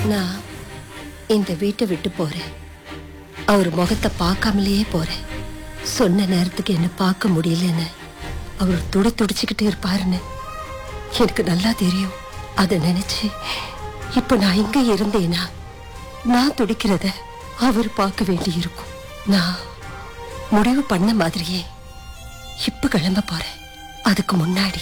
நான் இந்த வீட்டை விட்டு போறேன் அவர் முகத்தை பார்க்காமலேயே போறேன் சொன்ன நேரத்துக்கு என்ன பார்க்க முடியலன்னு அவர் துடி துடிச்சுக்கிட்டு இருப்பாருன்னு எனக்கு நல்லா தெரியும் அதை நினைச்சு இப்ப நான் இங்க இருந்தேனா நான் துடிக்கிறத அவர் பார்க்க வேண்டி இருக்கும் நான் முடிவு பண்ண மாதிரியே இப்ப கிளம்ப போறேன் அதுக்கு முன்னாடி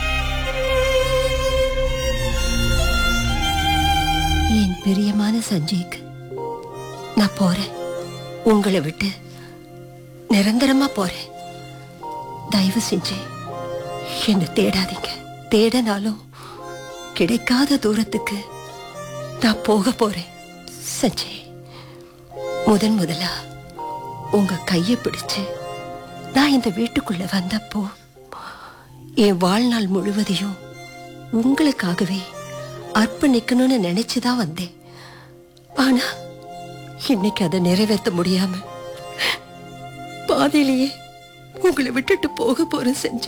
என் பிரியமான சஞ்சய்க்கு நான் போறேன் உங்களை விட்டு நிரந்தரமா போறேன் தயவு செஞ்சு என்ன தேடாதீங்க தேடனாலும் கிடைக்காத தூரத்துக்கு நான் போக போறேன் சஞ்சய் முதன் முதலா உங்க கையை பிடிச்சு நான் இந்த வீட்டுக்குள்ள வந்தப்போ என் வாழ்நாள் முழுவதையும் உங்களுக்காகவே அர்ப்பணிக்கணும்னு நினைச்சுதான் வந்தேன் ஆனா இன்னைக்கு அதை நிறைவேற்ற முடியாம பாதியிலேயே உங்களை விட்டுட்டு போக போறேன் செஞ்சு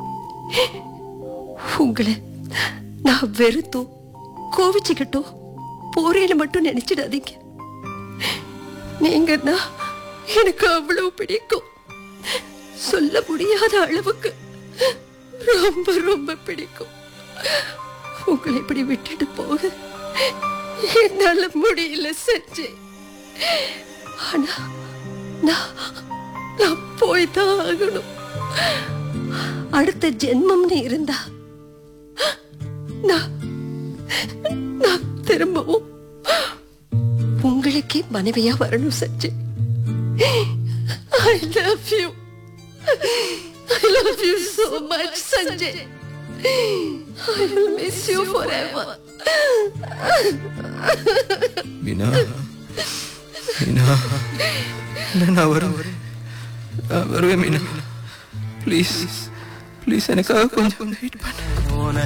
உங்களை நான் வெறுத்தோ கோவிச்சுக்கிட்டோ போறேன்னு மட்டும் நினைச்சிடாதீங்க நீங்க தான் எனக்கு அவ்வளவு பிடிக்கும் சொல்ல முடியாத அளவுக்கு ரொம்ப ரொம்ப பிடிக்கும் உங்களை இப்படி விட்டுட்டு போக என்னால முடியல செஞ்சு ஆனா நான் நான் போய்தான் ஆகணும் அடுத்த ஜென்மம்னு இருந்தா நான் நான் திரும்பவும் உங்களுக்கே மனைவியா வரணும் Sanju I love you I love you so much Sanjay I will miss you forever. Meena Meena இல்லை நான் வருவேன் நான் வருவேன் மீனா ப்ளீஸ் ப்ளீஸ் எனக்காக கொஞ்சம் வெயிட் பண்ணு